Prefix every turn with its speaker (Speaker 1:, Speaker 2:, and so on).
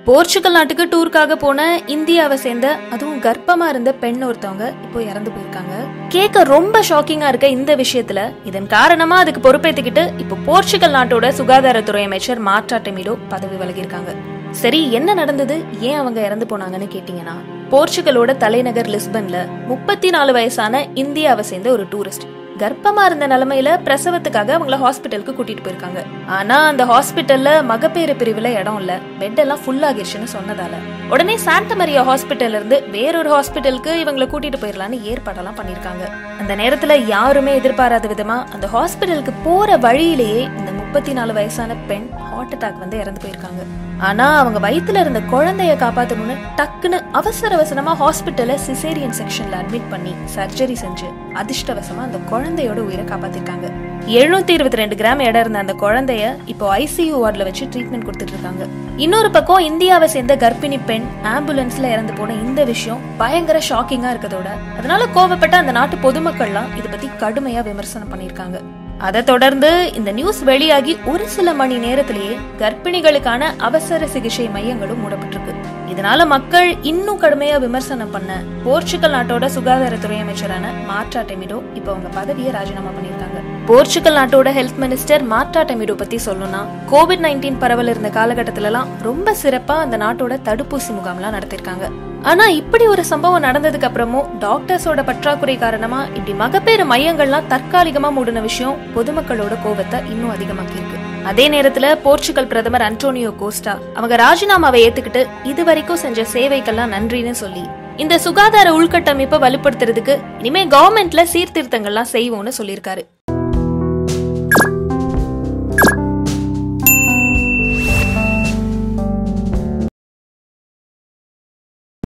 Speaker 1: Portugal நாட்டுக்கு டூருக்காக போன இந்தியாவை சேர்ந்த அதுவும் கர்ப்பமா இருந்த பெண் ஒருத்தவங்க இப்போ இறந்து போயிருக்காங்க கேட்க ரொம்ப ஷாக்கிங்கா இருக்க இந்த விஷயத்துல இதன் காரணமா அதுக்கு பொறுப்பேத்துக்கிட்டு இப்போ போர்ச்சுகல் நாட்டோட சுகாதாரத்துறை அமைச்சர் மார்டா டெமிடோ பதவி விலகியிருக்காங்க சரி என்ன நடந்தது ஏன் அவங்க இறந்து போனாங்கன்னு கேட்டீங்கன்னா போர்ச்சுகலோட தலைநகர் லிஸ்பன்ல முப்பத்தி நாலு வயசான இந்தியாவை சேர்ந்த ஒரு டூரிஸ்ட் கர்ப்பமா இருந்த நிலைமையில பிரசவத்துக்காக அவங்கள ஹாஸ்பிட்டலுக்கு கூட்டிட்டு போயிருக்காங்க ஆனா அந்த ஹாஸ்பிட்டல்ல மகப்பேறு பிரிவுல இடம் இல்ல பெட் எல்லாம் ஃபுல் ஆகிருச்சுன்னு சொன்னதால உடனே சாண்டா மரியா ஹாஸ்பிட்டல்ல இருந்து வேறொரு ஹாஸ்பிட்டலுக்கு இவங்களை கூட்டிட்டு போயிடலான்னு ஏற்பாடெல்லாம் பண்ணிருக்காங்க அந்த நேரத்துல யாருமே எதிர்பாராத விதமா அந்த ஹாஸ்பிட்டலுக்கு போற வழியிலேயே இந்த முப்பத்தி நாலு வயசான பெண் ஹார்ட் அட்டாக் வந்து இறந்து போயிருக்காங்க ஆனா அவங்க வயித்துல இருந்த குழந்தைய காப்பாத்தணும்னு டக்குன்னு அவசர அவசரமா ஹாஸ்பிட்டல்ல சிசேரியன் செக்ஷன்ல அட்மிட் பண்ணி சர்ஜரி செஞ்சு அதிர்ஷ்டவசமா அந்த குழந்தையோட உயிரை காப்பாத்திருக்காங்க எழுநூத்தி இருபத்தி ரெண்டு கிராம் எடை இருந்த அந்த குழந்தைய இப்போ ஐசியூ வார்ட்ல வச்சு ட்ரீட்மெண்ட் கொடுத்துட்டு இருக்காங்க இன்னொரு பக்கம் இந்தியாவை சேர்ந்த கர்ப்பிணி பெண் ஆம்புலன்ஸ்ல இறந்து போன இந்த விஷயம் பயங்கர ஷாக்கிங்கா இருக்கதோட அதனால கோவப்பட்ட அந்த நாட்டு பொதுமக்கள்லாம் இதை பத்தி கடுமையா விமர்சனம் பண்ணிருக்காங்க அதை தொடர்ந்து இந்த நியூஸ் வெளியாகி ஒரு சில மணி நேரத்திலேயே கர்ப்பிணிகளுக்கான அவசர சிகிச்சை மையங்களும் மூடப்பட்டிருக்கு இதனால மக்கள் இன்னும் கடுமையா விமர்சனம் பண்ண போர்ச்சுகல் நாட்டோட சுகாதாரத்துறை அமைச்சரான மார்டா டெமிடோ இப்போ அவங்க பதவியை ராஜினாமா பண்ணியிருக்காங்க போர்ச்சுகல் நாட்டோட ஹெல்த் மினிஸ்டர் மார்டா டெமிடோ பத்தி சொல்லணும்னா கோவிட் நைன்டீன் பரவல் இருந்த காலகட்டத்துல எல்லாம் ரொம்ப சிறப்பா அந்த நாட்டோட தடுப்பூசி முகாம்லாம் நடத்திருக்காங்க ஆனா இப்படி ஒரு சம்பவம் நடந்ததுக்கு அப்புறமும் டாக்டர்ஸோட பற்றாக்குறை காரணமா இப்படி மகப்பேறு மையங்கள்லாம் தற்காலிகமா மூடின விஷயம் பொதுமக்களோட கோபத்தை இன்னும் அதிகமாக்கி இருக்கு அதே நேரத்துல போர்ச்சுகல் பிரதமர் அன்டோனியோ கோஸ்டா அவங்க ராஜினாமாவை ஏத்துக்கிட்டு இது வரைக்கும் செஞ்ச சேவைக்கெல்லாம் நன்றின்னு சொல்லி இந்த சுகாதார உள்கட்டமைப்பை வலுப்படுத்துறதுக்கு இனிமே கவர்மெண்ட்ல சீர்திருத்தங்கள்லாம் செய்வோம்னு சொல்லியிருக்காரு